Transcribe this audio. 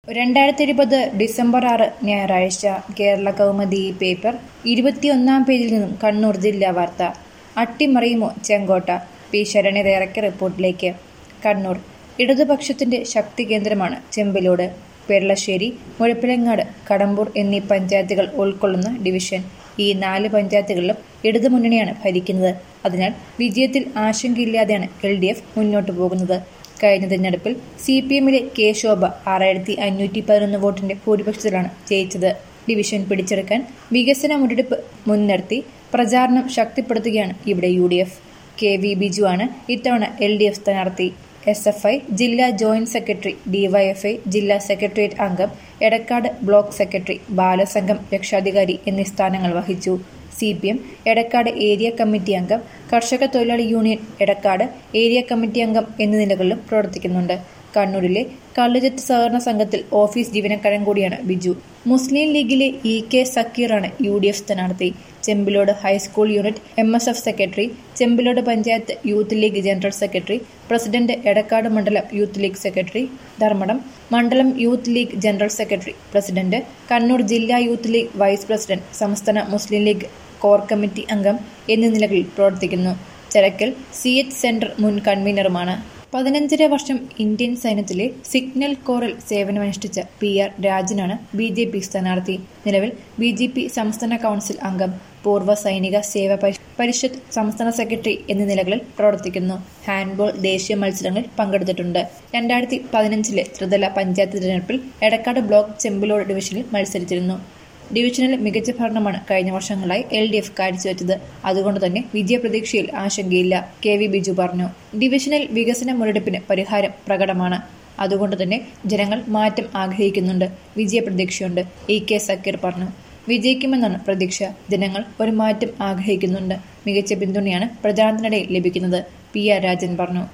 രണ്ടായിരത്തി ഇരുപത് ഡിസംബർ ആറ് ഞായറാഴ്ച കേരള കൗമുദി പേപ്പർ ഇരുപത്തിയൊന്നാം പേജിൽ നിന്നും കണ്ണൂർ ജില്ലാ വാർത്ത അട്ടിമറിയുമോ ചെങ്കോട്ട പി ശരണി തയ്യാറാക്കിയ റിപ്പോർട്ടിലേക്ക് കണ്ണൂർ ഇടതുപക്ഷത്തിന്റെ ശക്തി കേന്ദ്രമാണ് ചെമ്പിലോട് പെരളശ്ശേരി മുഴപ്പിലങ്ങാട് കടമ്പൂർ എന്നീ പഞ്ചായത്തുകൾ ഉൾക്കൊള്ളുന്ന ഡിവിഷൻ ഈ നാല് പഞ്ചായത്തുകളിലും ഇടതുമുന്നണിയാണ് ഭരിക്കുന്നത് അതിനാൽ വിജയത്തിൽ ആശങ്കയില്ലാതെയാണ് എൽ ഡി എഫ് മുന്നോട്ടു പോകുന്നത് കഴിഞ്ഞ തെരഞ്ഞെടുപ്പിൽ സി പി എമ്മിലെ കെ ശോഭ ആറായിരത്തി അഞ്ഞൂറ്റി പതിനൊന്ന് വോട്ടിന്റെ ഭൂരിപക്ഷത്തിലാണ് ജയിച്ചത് ഡിവിഷൻ പിടിച്ചെടുക്കാൻ വികസന മുരടിപ്പ് മുൻനിർത്തി പ്രചാരണം ശക്തിപ്പെടുത്തുകയാണ് ഇവിടെ U D F K V Biju ആണ് ഇത്തവണ എൽ ഡി എഫ് സ്ഥാനാർത്ഥി എസ് എഫ് ഐ ജില്ലാ ജോയിന്റ് സെക്രട്ടറി ഡിവൈഎഫ്ഐ ജില്ലാ സെക്രട്ടേറിയറ്റ് അംഗം എടക്കാട് ബ്ലോക്ക് സെക്രട്ടറി ബാലസംഘം രക്ഷാധികാരി എന്നീ സ്ഥാനങ്ങൾ വഹിച്ചു C P M Edakkad area committee അംഗം കർഷക തൊഴിലാളി യൂണിയൻ എടക്കാട് ഏരിയ കമ്മിറ്റി അംഗം എന്നീ നിലകളിലും പ്രവർത്തിക്കുന്നുണ്ട് കണ്ണൂരിലെ കള്ളുചെത്ത് സഹകരണ സംഘത്തിൽ ഓഫീസ് ജീവനക്കാരൻ കൂടിയാണ് ബിജു മുസ്ലിം ലീഗിലെ ഇ കെ സക്കീറാണ് യു ഡി എഫ് സ്ഥാനാർത്ഥി Chembilode high school unit M S F secretary Chembilode panchayat youth league general secretary president Edakkad മണ്ഡലം യൂത്ത് ലീഗ് സെക്രട്ടറി ധർമ്മടം മണ്ഡലം youth league general secretary president Kannur ജില്ലാ യൂത്ത് ലീഗ് വൈസ് പ്രസിഡന്റ് സംസ്ഥാന മുസ്ലിം ലീഗ് കോർ കമ്മിറ്റി അംഗം എന്നീ നിലകളിൽ പ്രവർത്തിക്കുന്നു ചെറക്കൽ സി എച്ച് സെന്റർ മുൻ കൺവീനറുമാണ് പതിനഞ്ചര വർഷം ഇന്ത്യൻ സൈന്യത്തിലെ സിഗ്നൽ കോറിൽ സേവനമനുഷ്ഠിച്ച പി ആർ രാജനാണ് ബി ജെ പി സ്ഥാനാർത്ഥി നിലവിൽ ബി ജെ പി സംസ്ഥാന കൗൺസിൽ അംഗം പൂർവ്വ സൈനിക സേവ പരിഷത്ത് സംസ്ഥാന സെക്രട്ടറി എന്നീ നിലകളിൽ പ്രവർത്തിക്കുന്നു ഹാൻഡ്ബോൾ ദേശീയ മത്സരങ്ങളിൽ പങ്കെടുത്തിട്ടുണ്ട് രണ്ടായിരത്തി പതിനഞ്ചിലെ ത്രിതല പഞ്ചായത്ത് തിരഞ്ഞെടുപ്പിൽ എടക്കാട് ബ്ലോക്ക് ചെമ്പിലോട് ഡിവിഷനിൽ മത്സരിച്ചിരുന്നു ഡിവിഷനിൽ മികച്ച ഭരണമാണ് കഴിഞ്ഞ വർഷങ്ങളായി എൽ ഡി എഫ് കാഴ്ചവെച്ചത് അതുകൊണ്ട് തന്നെ വിജയപ്രതീക്ഷയിൽ ആശങ്കയില്ല കെ വി ബിജു പറഞ്ഞു ഡിവിഷനിൽ വികസന മുരടിപ്പിന് പരിഹാരം പ്രകടമാണ് അതുകൊണ്ട് തന്നെ ജനങ്ങൾ മാറ്റം ആഗ്രഹിക്കുന്നുണ്ട് വിജയപ്രതീക്ഷയുണ്ട് ഇ കെ സക്കീർ പറഞ്ഞു വിജയിക്കുമെന്നാണ് പ്രതീക്ഷ ജനങ്ങൾ ഒരു മാറ്റം ആഗ്രഹിക്കുന്നുണ്ട് മികച്ച പിന്തുണയാണ് പ്രചാരണത്തിനിടയിൽ ലഭിക്കുന്നത് പി ആർ രാജൻ പറഞ്ഞു